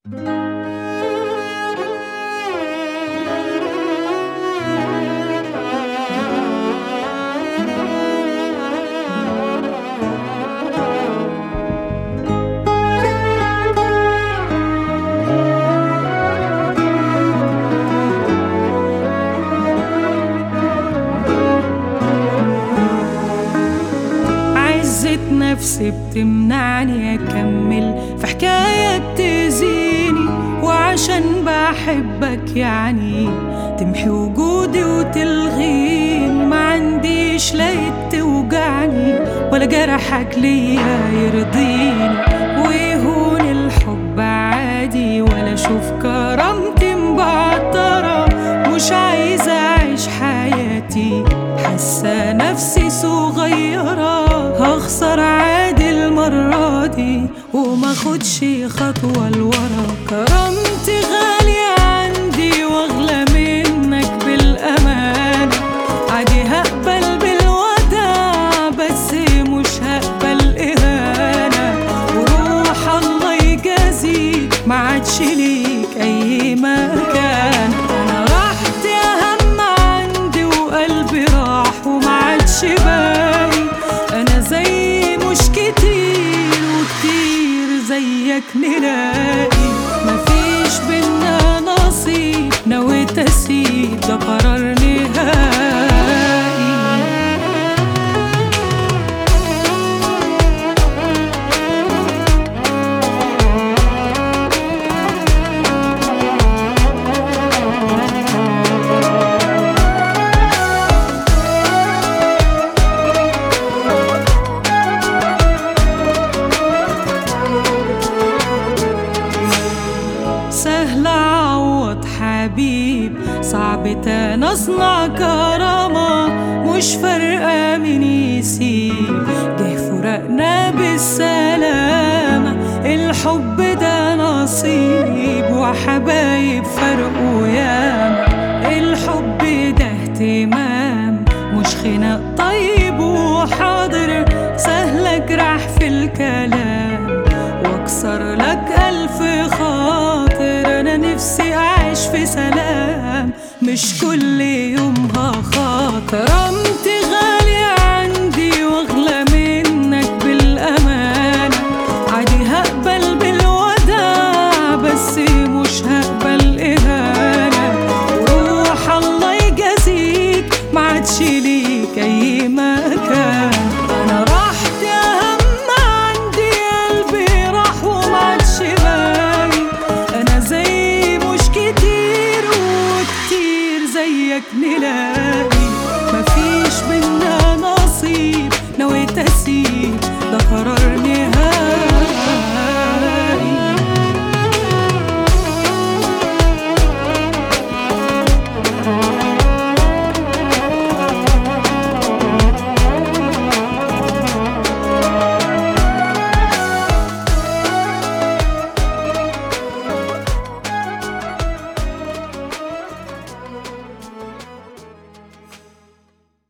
عزة نفسي بتمنعني أكمل في حكاية بتأذيني وعشان بحبك يعني تمحي وجودي وتلغيني ما عنديش لقيت توجعني ولا جرحك ليا يرضيني ويهون الحب عادي ولا اشوف كرامتي مبعترة مش عايزة أعيش حياتي حاسة نفسي صغيرة هخسر عادي المرة دي وما خدش خطوة لورا كرامتي غالية عندي واغلى منك بالأمان عادي هقبل بالوداع بس مش هقبل إهانة وروح الله يجازيك ما عادش ليك أي مكان أنا راحتي أهم عندي وقلبي راح وما عادش باقي أنا زي مش كتير وكتير زيك نلاقي مفيش بينا نصيب نويت أسيب ده قرار نهائي سهل اعوض حبيب صعب تاني اصنع كرامة مش فارقة مين يسيب جه فرقنا بالسلامة الحب ده نصيب وحبايب فرقوا ياما الحب ده اهتمام مش خناق طيب وحاضر سهل اجرح في الكلام واكسر لك الف خاطر انا نفسي اعيش في سلام مش كل يوم هخاطر رمت غالي